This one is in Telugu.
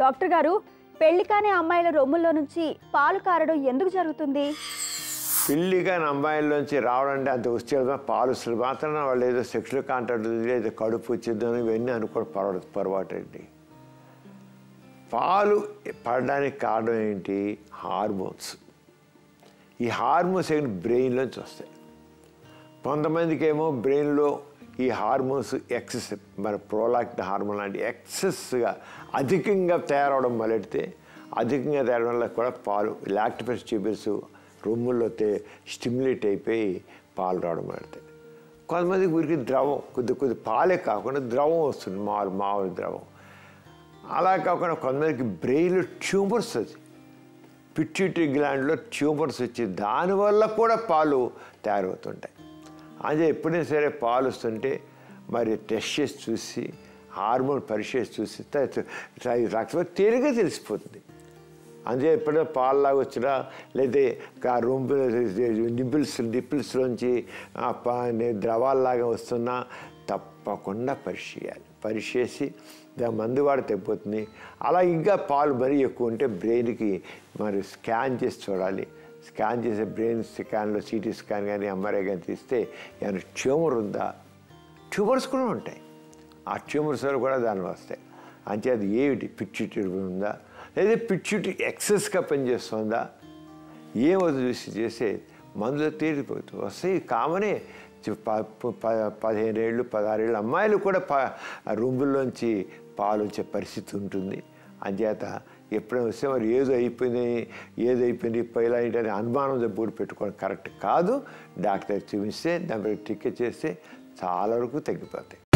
డాక్టర్ గారు పెళ్లి కాని అమ్మాయిల రొమ్ముల్లో నుంచి పాలు కారడం ఎందుకు జరుగుతుంది పెళ్లిగా అమ్మాయిల్లోంచి రావడం అంటే అంత ఉత్సాహం పాలు అసలు మాత్రం వాళ్ళు ఏదో సెక్షువల్ కాంటాక్ట్ ఏదో కడుపు వచ్చిందని ఇవన్నీ అనుకోవడం పొరపాటు పొరపాటు అండి పాలు పడడానికి కారణం ఏంటి హార్మోన్స్ ఈ హార్మోన్స్ ఏంటి బ్రెయిన్లోంచి వస్తాయి కొంతమందికి ఏమో బ్రెయిన్లో ఈ హార్మోన్స్ ఎక్సెస్ మన ప్రోలాక్ట్ హార్మోన్ లాంటి ఎక్సెస్గా అధికంగా తయారవడం మొదలెడితే అధికంగా తయారవడం వల్ల కూడా పాలు లాక్టిఫెస్ ట్యూబర్స్ రొమ్ముల్లో స్టిమ్యులేట్ అయిపోయి పాలు రావడం మొదలెడతాయి కొంతమందికి ఊరికి ద్రవం కొద్ది కొద్ది పాలే కాకుండా ద్రవం వస్తుంది మామూలు మామూలు ద్రవం అలా కాకుండా కొంతమందికి బ్రెయిన్లో ట్యూమర్స్ అది పిట్యూటరీ గ్లాండ్లో ట్యూమర్స్ వచ్చి దానివల్ల కూడా పాలు తయారవుతుంటాయి అదే ఎప్పుడైనా సరే పాలు వస్తుంటే మరి టెస్ట్ చేసి చూసి హార్మోన్ పరీక్ష చేసి చూసి త- త- రక్తం తేలిగ్గా తెలిసిపోతుంది అదే ఎప్పుడైనా పాలలాగా వచ్చినా లేదా ఆ రొంపు నిపిల్స్ నిపిల్స్లోంచి ఆ ప- నే- ద్రవాల్లాగా వస్తున్నా తప్పకుండా పరీక్ష చేయాలి పరీక్ష చేసి దాని మందు వాడితే అయిపోతుంది అలా ఇంకా పాలు మరీ ఎక్కువ ఉంటే బ్రెయిన్కి మరి స్కాన్ చేసి చూడాలి స్కాన్ చేసే బ్రెయిన్ స్కాన్లో సిటీ స్కాన్ కానీ ఎంఆర్ఐ కానీ తీస్తే ఏమైనా ట్యూమర్ ఉందా ట్యూమర్స్ కూడా ఉంటాయి ఆ ట్యూమర్స్ వల్ల కూడా దాని వస్తాయి అంటే అది ఏమిటి పిచ్చుటి ఉందా లేదా పిచ్చుటి ఎక్సెస్గా పనిచేస్తుందా ఏమవుతుంది చూసి చేసే మందులో తేలిపోతుంది వస్తాయి కామనే చి- ప- ప- ప- పదిహేను ఏళ్ళు పదహారేళ్ళు అమ్మాయిలు కూడా ప రూముల్లోంచి పాలు వచ్చే పరిస్థితి ఉంటుంది అంచేత ఎప్పుడైనా వస్తే మరి ఏదో అయిపోయింది ఏదో అయిపోయింది పైలా ఏంటని అనుమానం బూడి పెట్టుకోవడం కరెక్ట్ కాదు డాక్టర్ చూపిస్తే దాని టికెట్ చేస్తే చాలా వరకు తగ్గిపోతాయి